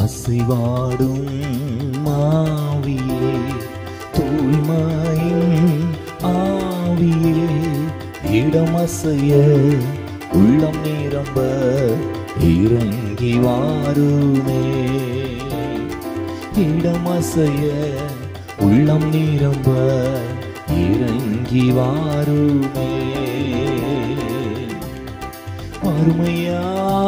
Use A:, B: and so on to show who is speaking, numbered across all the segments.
A: அசைவாடும் ஆவியே தூய்மையின் ஆவியே இடமசைய உள்ளம் நிரம்ப இறங்கி வாருமே இடமசைய உள்ளம் நிரம்ப இறங்கி வாருமே அருமையா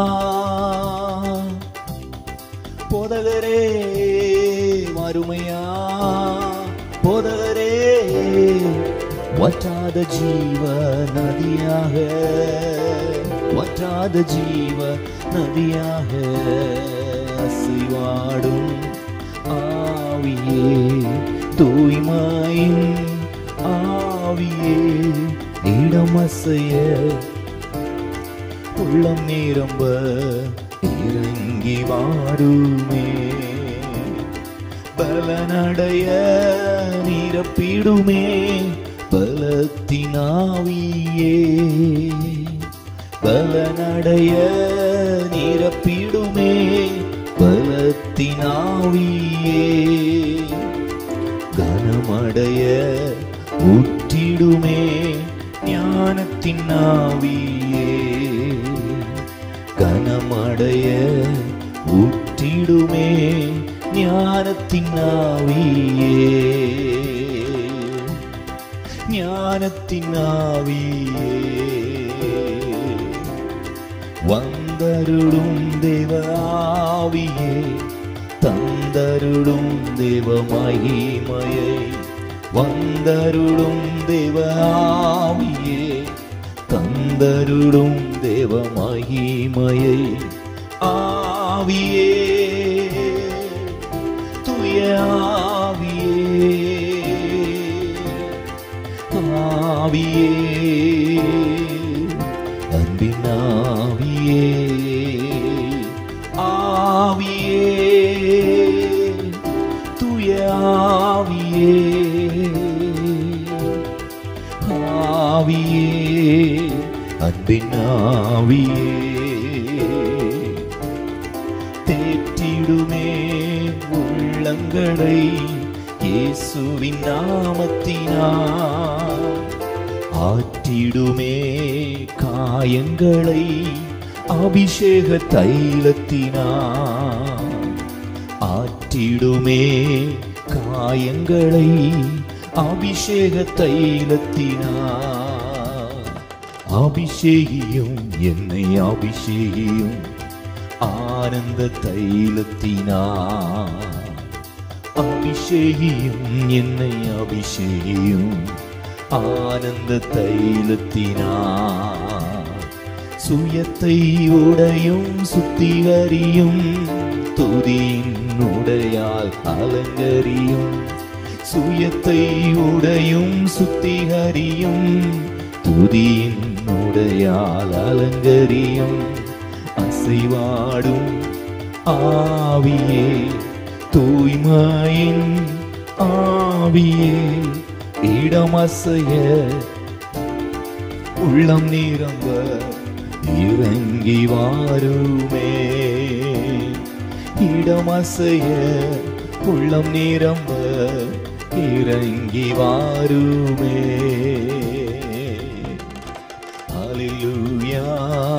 A: போதகரே மறுமையா போதகரே வற்றாத ஜீவ நதியாக வற்றாத ஜீவ நதியாக அசைவாடும் ஆவியே தூய்மையின் ஆவியே இடமசைய உள்ளம் நிரம்ப இறங்கி வாருமே பலனடைய நிரப்பிடுமே பலத்தினாவியே பலனடைய நிரப்பிடுமே பலத்தினாவியே கனமடைய ஊற்றிடுமே ஞானத்தின் ஆவியே கனமடைய ஊற்றிடுமே ஞானத்தின் ஆவியே ஞானத்தின் ஆவியே வந்தருளும் தேவ ஆவியே தந்தருளும் தேவ மகிமையை வந்தருளும் தேவ ஆவியே தந்தருளும் தேவ மகிமையை ஆவியே துய ஆவியே ஆவியே அன்பின் ஆவியே ஆவியே துய ஆவியே ஆவியே அன்பின் ஆவியே தேற்றிடுமே உள்ளங்களை இயேசுவின் நாமத்தினால் ஆற்றிடுமே காயங்களை அபிஷேக தைலத்தினால் ஆற்றிடுமே காயங்களை அபிஷேக தைலத்தினால் அபிஷேகியும் என்னை அபிஷேகியும் ஆனந்த தைலத்தினால் அபிஷேகியும் என்னை அபிஷேகியும் ஆனந்த தைலத்தினார் சுயத்தை உடையும் சுத்திகரியும் துதியின் உடையால் அலங்கரியும் சுயத்தை உடையும் சுத்திகரியும் துதியின் உடையால் அலங்கரியும் அசைவாடும் ஆவியே தூய்மையின் ஆவியே இடமசைய உள்ளம் நிரம்ப இறங்கி வாருமே இடமசைய உள்ளம் நிரம்ப இறங்கி வாருமே ஹalleluya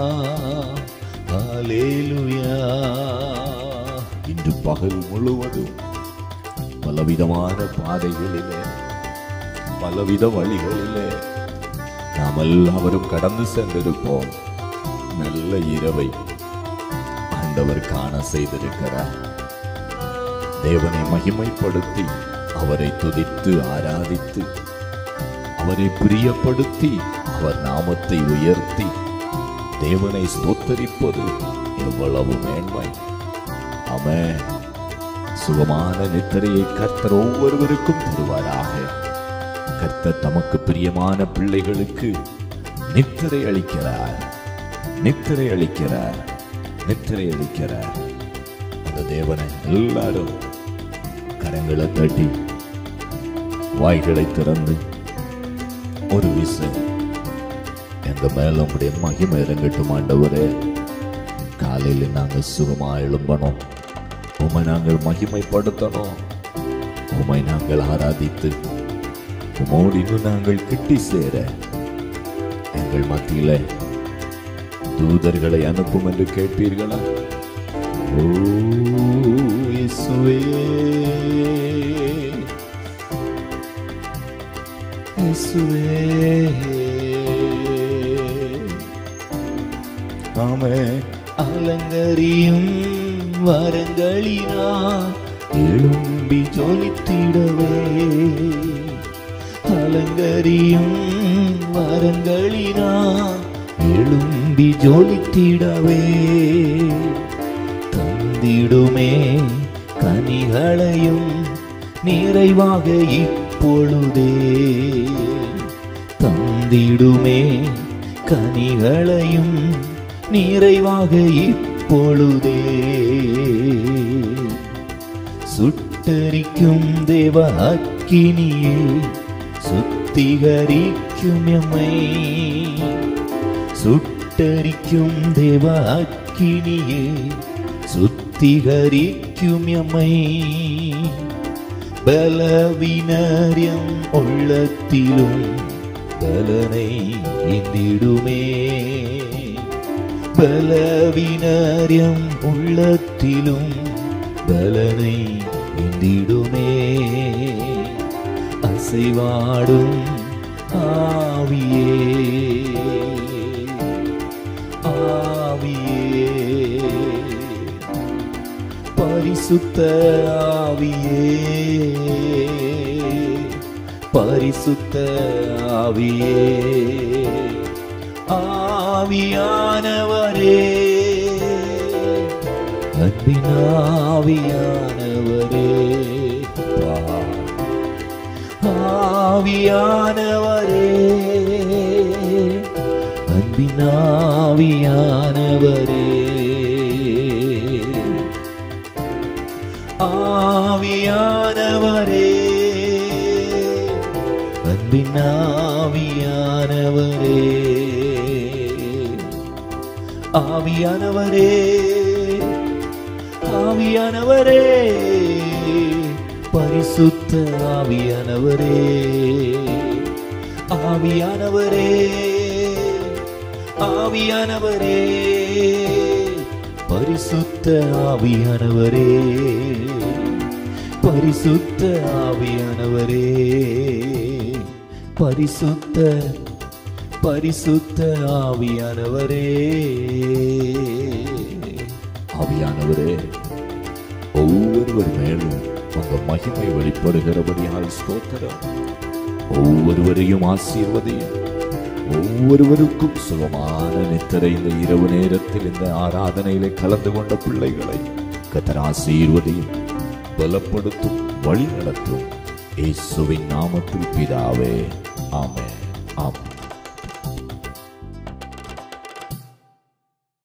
A: ஹalleluya இன்று பகல் முழுவதும் பலவிதமான பாதைகளிலே பலவித வழிகளிலே நாம் எல்லாவரும் கடந்து சென்றிருப்போம் நல்ல இரவை ஆண்டவர் காண செய்திருக்கிறார் தேவனை மகிமைப்படுத்தி அவரை துதித்து ஆராதித்து அவரை பிரியப்படுத்தி அவர் நாமத்தை உயர்த்தி தேவனை ஸ்தோத்தரிப்பது எவ்வளவு மேன்மை ஆமென் சுகமான நித்திரையை கர்த்தர் ஒவ்வொருவருக்கும் தருவாராக கர்த்தர் தமக்கு பிரியமான பிள்ளைகளுக்கு நித்திரை அளிக்கிறார் நித்திரை அளிக்கிறார் நித்திரை அளிக்கிறார் அந்த தேவனை எல்லாரும் கரங்களை தட்டி வாய்களை திறந்து ஒரு விசை எங்க மேல உங்களுடைய மகிமை இறங்கட்டும் ஆண்டவரே காலையில் நாங்க சுகமா எழும்பணும் உம்மை நாங்கள் மகிமைப்படுத்தணும் உம்மை நாங்கள் ஆராதித்து உமோடு இன்னும் நாங்கள் கிட்டி சேர எங்கள் மத்தியில தூதர்களை அனுப்பும் என்று கேட்பீர்களா ஓ இயேசுவே இயேசுவே ஆமே அலங்கரியும் வரங்களினா எழும்பி ஜொலித்திடவே அலங்கரியும் வரங்களினா எழும்பி ஜொலித்திடவே தந்திடுமே கனிகளையும் நிறைவாக இப்பொழுதே தந்திடுமே கனிகளையும் நிறைவாக இப்பொழுதே சுட்டரிக்கும் தேவ அக்கினியே சுத்திகரிக்கும் எம்மை சுட்டரிக்கும் தேவ அக்கினியே சுத்திகரிக்கும் எம்மை பலவினரியம் உள்ளத்திலும் பலனை இந்திடுமே பலவினரியம் உள்ளத்திலும் பலனை இந்திடுமே அசைவாடும் ஆவியே ஆவியே பரிசுத்த ஆவியே பரிசுத்த ஆவியே ஆவியானவரே அன்பின் ஆவியானவரே வா. ஆவியானவரே அன்பின் ஆவியானவரே ஆவியானவரே அன்பின் ஆவியானவரே ஆவியானவரே ஆவியானவரே பரிசுத்த ஆவியானவரே ஆவியானவரே ஆவியானவரே பரிசுத்த ஆவியானவரே பரிசுத்த ஆவியானவரே பரிசுத்த பரிசுத்த ஆவியானவரே ஆவியானவரே ஒவ்வொருவர் மேலும் உங்க மகிமை வெளிப்படுகிறபடியால் ஸ்தோத்திரம் ஒவ்வொருவரையும் ஆசீர்வதியும் ஒவ்வொருவருக்கும் சுகமான நித்திரை இந்த இரவு நேரத்தில் இந்த ஆராதனையிலே கலந்து கொண்ட பிள்ளைகளை கத்தர் ஆசீர்வதியும் பலப்படுத்தும் வழி நடத்தும் இயேசுவின் நாமத்தில் பிதாவே ஆமென் ஆமென்